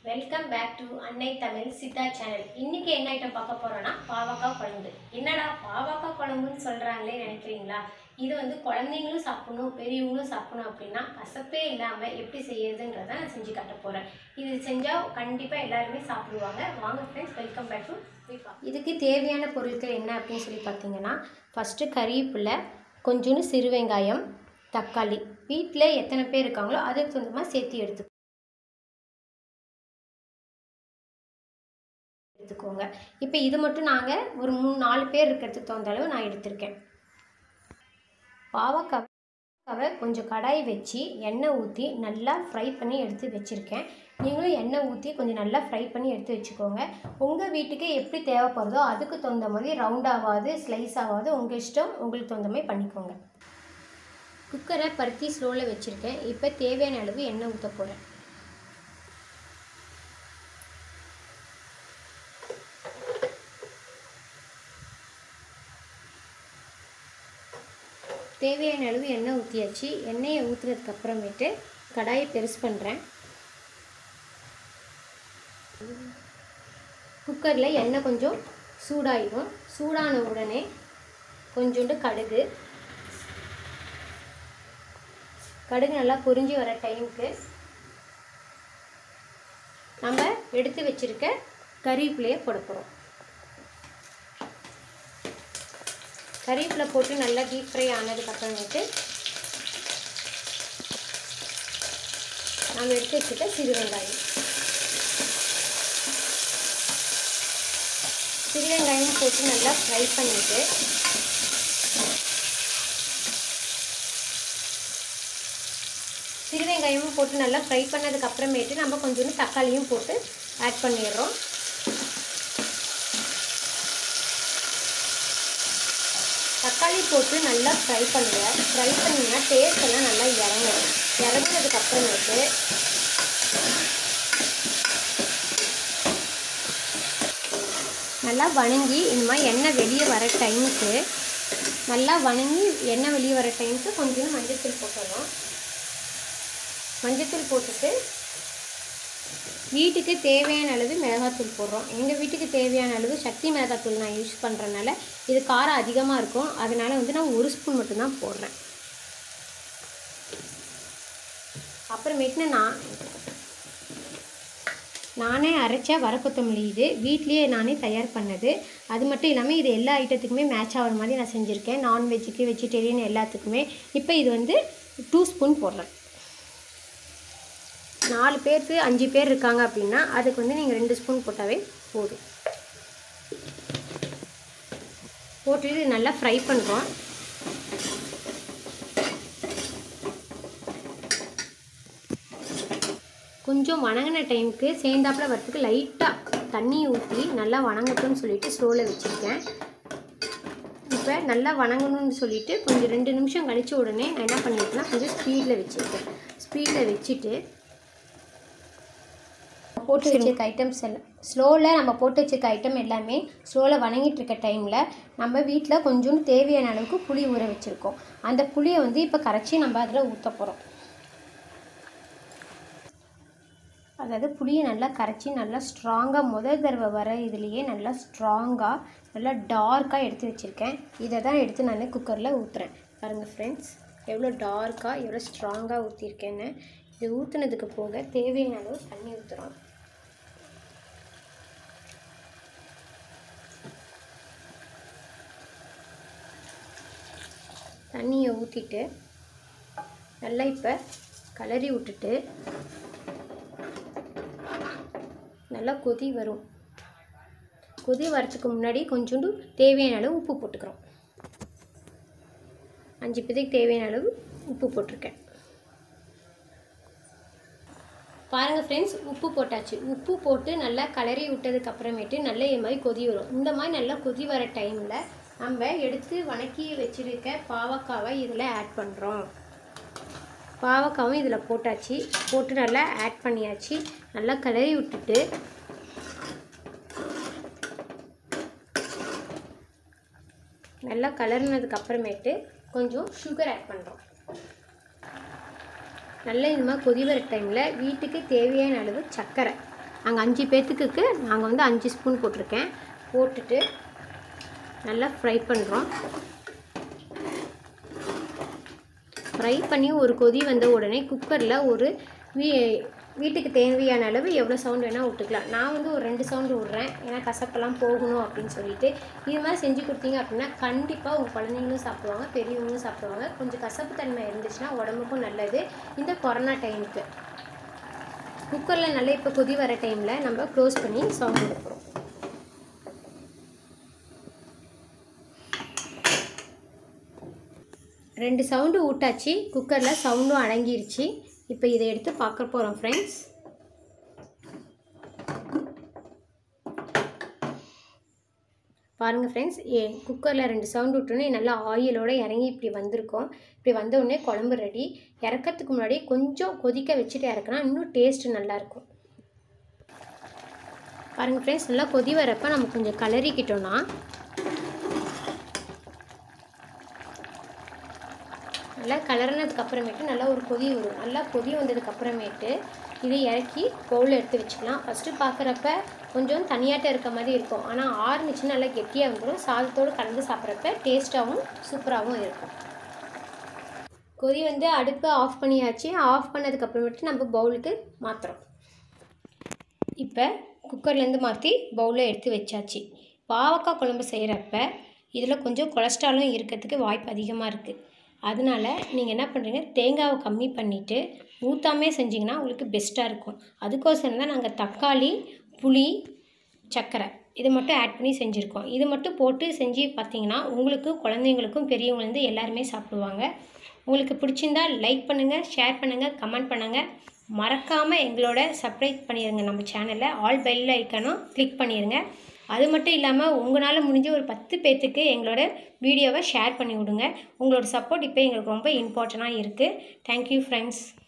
welcome back to அன்னை Tamil Siddha channel இன்னைக்கு என்ன ஐட்டம் பார்க்க போறோம்னா பாவக்காய் குழம்பு என்னடா பாவக்காய் குழம்புன்னு சொல்றாங்களே நினைக்கிறீங்களா இது வந்து குழந்தைங்களும் சாப்பிடணும் பெரியவங்களும் சாப்பிடணும் அப்படின்னா கசப்பே இல்லாமல் எப்படி செய்யறதுன்றதை நான் செஞ்சு காட்ட போகிறேன் இது செஞ்சால் கண்டிப்பாக எல்லாருமே சாப்பிடுவாங்க வாங்க ஃப்ரெண்ட்ஸ் வெல்கம் பேக் டு இதுக்கு தேவையான பொருட்கள் என்ன அப்படின்னு சொல்லி பார்த்தீங்கன்னா ஃபஸ்ட்டு கறிவேப்பிலை கொஞ்சோண்டு சிறு வெங்காயம் தக்காளி வீட்டில் எத்தனை பேர் இருக்காங்களோ அதுக்கு சொந்தமாக சேர்த்து எடுத்து எடுத்துக்கோங்க இப்போ இது மட்டும் நாங்கள் ஒரு மூணு நாலு பேர் இருக்கிறதுக்கு தகுந்த அளவு நான் எடுத்திருக்கேன் பாவக்காவை கொஞ்சம் கடாய் வச்சு எண்ணெய் ஊற்றி நல்லா ஃப்ரை பண்ணி எடுத்து வச்சுருக்கேன் நீங்களும் எண்ணெய் ஊற்றி கொஞ்சம் நல்லா ஃப்ரை பண்ணி எடுத்து வச்சுக்கோங்க உங்கள் வீட்டுக்கு எப்படி தேவைப்படுதோ அதுக்கு தகுந்த மாதிரி ரவுண்ட் ஆகாது ஸ்லைஸ் ஆகாது உங்கள் இஷ்டம் உங்களுக்கு தகுந்த மாதிரி பண்ணிக்கோங்க குக்கரை பருத்தி ஸ்லோவில் வச்சுருக்கேன் இப்போ தேவையான அளவு எண்ணெய் ஊற்ற போகிறேன் தேவையான அளவு எண்ணெய் ஊற்றியாச்சு எண்ணெயை ஊற்றுனதுக்கு அப்புறமேட்டு கடாயை பெருசு பண்ணுறேன் குக்கரில் எண்ணெய் கொஞ்சம் சூடாயிடும் சூடான உடனே கொஞ்சோண்டு கடுகு கடுகு நல்லா பொரிஞ்சு வர டைமுக்கு நம்ம எடுத்து வச்சிருக்க கறிவேப்பிலையை போட போகிறோம் கறிவேப்பிலை போட்டு நல்லா டீப் ஃப்ரை ஆனதுக்கு அப்புறமேட்டு நம்ம எடுத்து வச்சுக்க சிறு வெங்காயம் சிறு வெங்காயம் போட்டு நல்லா ஃப்ரை பண்ணிவிட்டு சிறு வெங்காயமும் போட்டு நல்லா ஃப்ரை பண்ணதுக்கு அப்புறமேட்டு நம்ம கொஞ்சோண்டு தக்காளியும் போட்டு ஆட் பண்ணிடுறோம் தக்காளி போட்டு நல்லா ஃப்ரை பண்ணுங்க ஃப்ரை பண்ணிங்கன்னா டேஸ்ட் எல்லாம் நல்லா இறங்கும் இறங்குனதுக்கு அப்புறமேட்டு நல்லா வணங்கி இந்த மாதிரி எண்ணெய் வெளியே வர டைமுக்கு நல்லா வணங்கி எண்ணெய் வெளியே வர டைமுக்கு கொஞ்சம் மஞ்சத்தூள் போட்டுடணும் மஞ்சத்தூள் போட்டுட்டு வீட்டுக்கு தேவையான அளவு மிளகாத்தூள் போடுறோம் எங்கள் வீட்டுக்கு தேவையான அளவு சக்தி மிளகாத்தூள் நான் யூஸ் பண்ணுறனால இது காரம் அதிகமாக இருக்கும் அதனால் வந்து நான் ஒரு ஸ்பூன் மட்டும்தான் போடுறேன் அப்புறமேட்டு நான் நானே அரைச்ச வரக்கொத்தமல்லி இது வீட்லேயே நானே தயார் பண்ணது அது மட்டும் இல்லாமல் இது எல்லா ஐட்டத்துக்குமே மேட்ச் ஆகிற மாதிரி நான் செஞ்சுருக்கேன் நான்வெஜ்ஜுக்கு வெஜிடேரியன் எல்லாத்துக்குமே இப்போ இது வந்து டூ ஸ்பூன் போடுறேன் நாலு பேருக்கு அஞ்சு பேர் இருக்காங்க அப்படின்னா அதுக்கு வந்து நீங்கள் ரெண்டு ஸ்பூன் போட்டாவே போதும் போட்டு இது நல்லா ஃப்ரை பண்ணுறோம் கொஞ்சம் வணங்கின டைமுக்கு சேர்ந்தாப்புல வரத்துக்கு லைட்டாக தண்ணி ஊற்றி நல்லா வணங்கட்டும்னு சொல்லிட்டு ஸ்லோவில் வச்சுருக்கேன் இப்போ நல்லா வணங்கணும்னு சொல்லிட்டு கொஞ்சம் ரெண்டு நிமிஷம் கழிச்ச உடனே நான் என்ன பண்ணியிருக்கேன்னா கொஞ்சம் ஸ்பீடில் வச்சுருக்கேன் ஸ்பீடில் வச்சுட்டு போட்டு வச்சிருக்க ஐட்டம்ஸ் எல்லாம் ஸ்லோவில் நம்ம போட்டு வச்சிருக்க ஐட்டம் எல்லாமே ஸ்லோவில் வணங்கிட்டு இருக்க டைமில் நம்ம வீட்டில் கொஞ்சோண்டு தேவையான அளவுக்கு புளி ஊற வச்சுருக்கோம் அந்த புளியை வந்து இப்போ கரைச்சி நம்ம அதில் ஊற்ற போகிறோம் அதாவது புளியை நல்லா கரைச்சி நல்லா ஸ்ட்ராங்காக முதல் தடவை வர இதுலேயே நல்லா ஸ்ட்ராங்காக நல்லா டார்க்காக எடுத்து வச்சுருக்கேன் இதை தான் எடுத்து நான் குக்கரில் ஊற்றுறேன் பாருங்கள் ஃப்ரெண்ட்ஸ் எவ்வளோ டார்க்காக எவ்வளோ ஸ்ட்ராங்காக ஊற்றிருக்கேன்னு இது ஊற்றுனதுக்கு போக தேவையான அளவு தண்ணி ஊற்றுறோம் தண்ணியை ஊற்றிட்டு நல்லா இப்போ கலரி விட்டுட்டு நல்லா கொதி வரும் கொதி வரத்துக்கு முன்னாடி கொஞ்சோண்டு தேவையான அளவு உப்பு போட்டுக்கிறோம் அஞ்சு பேருக்கு தேவையான அளவு உப்பு போட்டிருக்கேன் பாருங்கள் ஃப்ரெண்ட்ஸ் உப்பு போட்டாச்சு உப்பு போட்டு நல்லா கலரி விட்டதுக்கு அப்புறமேட்டு நல்லா இது மாதிரி கொதி வரும் இந்த மாதிரி நல்லா கொதி வர டைமில் நம்ம எடுத்து வணக்கி வச்சுருக்க பாவக்காவை இதில் ஆட் பண்ணுறோம் பாவக்காவும் இதில் போட்டாச்சு போட்டு நல்லா ஆட் பண்ணியாச்சு நல்லா கிளறி விட்டுட்டு நல்லா கலர்னதுக்கு அப்புறமேட்டு கொஞ்சம் சுகர் ஆட் பண்ணுறோம் நல்லா இந்த மாதிரி கொதி வர டைமில் வீட்டுக்கு தேவையான அளவு சர்க்கரை நாங்கள் அஞ்சு பேர்த்துக்கு நாங்கள் வந்து அஞ்சு ஸ்பூன் போட்டிருக்கேன் போட்டுட்டு நல்லா ஃப்ரை பண்ணுறோம் ஃப்ரை பண்ணி ஒரு கொதி வந்த உடனே குக்கரில் ஒரு வீ வீட்டுக்கு தேவையான அளவு எவ்வளோ சவுண்ட் வேணால் விட்டுக்கலாம் நான் வந்து ஒரு ரெண்டு சவுண்டு விட்றேன் ஏன்னா கசப்பெல்லாம் போகணும் அப்படின்னு சொல்லிட்டு இது மாதிரி செஞ்சு கொடுத்தீங்க அப்படின்னா கண்டிப்பாக உங்கள் குழந்தைங்களும் சாப்பிடுவாங்க பெரியவங்களும் சாப்பிடுவாங்க கொஞ்சம் கசப்பு தன்மை இருந்துச்சுன்னா உடம்புக்கும் நல்லது இந்த கொரோனா டைமுக்கு குக்கரில் நல்லா இப்போ கொதி வர டைமில் நம்ம க்ளோஸ் பண்ணி சவுண்ட் எடுக்கிறோம் ரெண்டு சவுண்டு விட்டாச்சு குக்கரில் சவுண்டும் அடங்கிருச்சு இப்போ இதை எடுத்து பார்க்க போகிறோம் ஃப்ரெண்ட்ஸ் பாருங்கள் ஃப்ரெண்ட்ஸ் ஏ குக்கரில் ரெண்டு சவுண்ட் விட்டோன்னே நல்லா ஆயிலோடு இறங்கி இப்படி வந்திருக்கோம் இப்படி வந்த உடனே குழம்பு ரெடி இறக்கிறதுக்கு முன்னாடி கொஞ்சம் கொதிக்க வச்சுட்டு இறக்குனா இன்னும் டேஸ்ட்டு நல்லாயிருக்கும் பாருங்கள் ஃப்ரெண்ட்ஸ் நல்லா கொதி வரப்போ நம்ம கொஞ்சம் கலரிக்கிட்டோன்னா நல்லா கலர்னதுக்கு அப்புறமேட்டு நல்லா ஒரு கொதி வரும் நல்லா கொதி வந்ததுக்கு அப்புறமேட்டு இதை இறக்கி பவுலில் எடுத்து வச்சுக்கலாம் ஃபஸ்ட்டு பார்க்குறப்ப கொஞ்சம் தனியாட்ட இருக்க மாதிரி இருக்கும் ஆனால் ஆறுனுச்சுன்னா நல்லா கெட்டியாக வந்துடும் சாதத்தோடு கலந்து சாப்பிட்றப்ப டேஸ்ட்டாகவும் சூப்பராகவும் இருக்கும் கொதி வந்து அடுப்பை ஆஃப் பண்ணியாச்சு ஆஃப் பண்ணதுக்கு அப்புறமேட்டு நம்ம பவுலுக்கு மாற்றுறோம் இப்போ குக்கர்லேருந்து மாற்றி பவுலில் எடுத்து வச்சாச்சு பாவக்காய் குழம்பு செய்கிறப்ப இதில் கொஞ்சம் கொலஸ்ட்ராலும் இருக்கிறதுக்கு வாய்ப்பு அதிகமாக இருக்குது அதனால நீங்கள் என்ன பண்ணுறீங்க தேங்காவை கம்மி பண்ணிவிட்டு ஊற்றாமே செஞ்சிங்கன்னா உங்களுக்கு பெஸ்ட்டாக இருக்கும் அதுக்கோசரம் தான் நாங்கள் தக்காளி புளி சர்க்கரை இது மட்டும் ஆட் பண்ணி செஞ்சுருக்கோம் இது மட்டும் போட்டு செஞ்சு பார்த்தீங்கன்னா உங்களுக்கு குழந்தைங்களுக்கும் பெரியவங்கலேருந்து எல்லாருமே சாப்பிடுவாங்க உங்களுக்கு பிடிச்சிருந்தா லைக் பண்ணுங்கள் ஷேர் பண்ணுங்கள் கமெண்ட் பண்ணுங்கள் மறக்காமல் எங்களோட சப்ஸ்கிரைப் பண்ணிடுங்க நம்ம சேனலில் ஆல் பெல் ஐக்கனும் கிளிக் பண்ணிடுங்க அது மட்டும் இல்லாமல் உங்களால் முடிஞ்ச ஒரு பத்து பேர்த்துக்கு எங்களோட வீடியோவை ஷேர் பண்ணி விடுங்க உங்களோட சப்போர்ட் இப்போ எங்களுக்கு ரொம்ப இம்பார்ட்டண்ட்டாக இருக்குது தேங்க்யூ ஃப்ரெண்ட்ஸ்